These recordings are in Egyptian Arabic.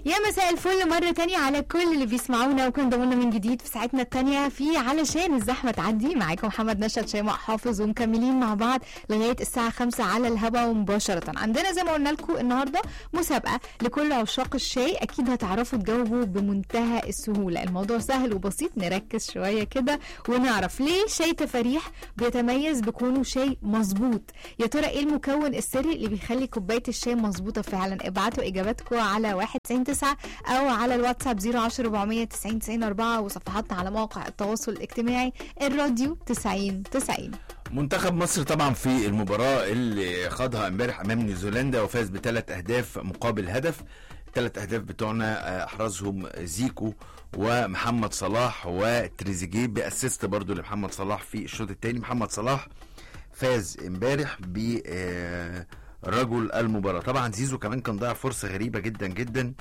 يا مساء الفل مرة تانية على كل اللي بيسمعونا وكان ضمنا من جديد في ساعتنا التانية في علشان الزحمة تعدي معاكم محمد نشأت شيماء حافظ ومكملين مع بعض لغاية الساعة خمسة على الهوا مباشرة عندنا زي ما قلنا لكم النهاردة مسابقة لكل عشاق الشاي أكيد هتعرفوا تجاوبوا بمنتهى السهولة الموضوع سهل وبسيط نركز شوية كده ونعرف ليه شاي تفاريح بيتميز بكونه شاي مظبوط يا ترى ايه المكون السري اللي بيخلي كوباية الشاي مظبوطة فعلا ابعتوا اجاباتكم على 199 او على الواتساب 010 490 90 4 وصفحاتنا على مواقع التواصل الاجتماعي الراديو 90 90 منتخب مصر طبعا في المباراة اللي خاضها امبارح امام نيوزيلندا وفاز بثلاث اهداف مقابل هدف الثلاث اهداف بتوعنا آه، احرزهم زيكو ومحمد صلاح وتريزيجيه باسيست برضو لمحمد صلاح في الشوط الثاني محمد صلاح فاز امبارح ب آه، رجل المباراة طبعا زيزو كمان كان ضيع فرصة غريبة جدا جدا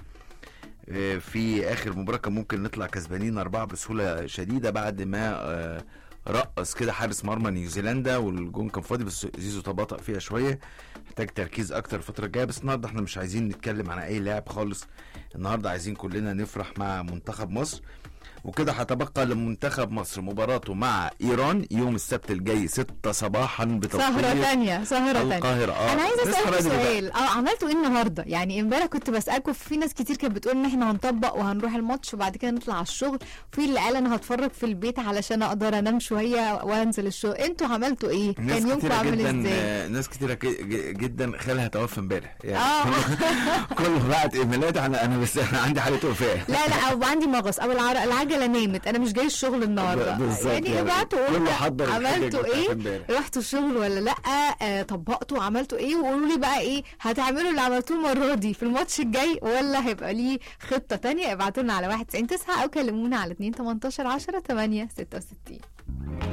آه، في اخر مباراة كان ممكن نطلع كسبانين اربعة بسهولة شديدة بعد ما آه، رقص كده حارس مرمى نيوزيلندا والجون كان فاضي بس زيزو تباطأ فيها شوية محتاج تركيز اكتر الفترة الجاية بس النهارده احنا مش عايزين نتكلم عن اي لاعب خالص النهارده عايزين كلنا نفرح مع منتخب مصر وكده هتبقى لمنتخب مصر مباراته مع ايران يوم السبت الجاي 6 صباحا بتوقيت سهرة تانية سهرة تانية القاهرة اه انا عايزه نصحى اسالكم بدري بقى. سؤال اه عملتوا ايه النهارده يعني امبارح كنت بسالكم في ناس كتير كانت بتقول ان احنا هنطبق وهنروح الماتش وبعد كده نطلع على الشغل وفي اللي قال انا هتفرج في البيت علشان اقدر انام شويه وانزل الشغل انتوا عملتوا ايه ناس كان يومكم كتيرة عامل جدا ازاي آه، ناس كتيرة ك- ج- جدا خالها توفى امبارح يعني اه كله بعت ايميلات انا انا بس انا عندي حاله وفاه لا لا او عندي مغص او العر- العجله نامت انا مش جاي الشغل النهارده بالظبط يعني يعني. ابعتوا كله قولوا حضر الحاجة عملتوا بتاعت ايه امبارح. رحتوا الشغل ولا لا آه طبقتوا عملتوا ايه وقولوا لي بقى ايه هتعملوا اللي عملتوه المره دي في الماتش الجاي ولا هيبقى ليه خطه تانية ابعتوا لنا على 199 او كلمونا على 2 18 10 8 66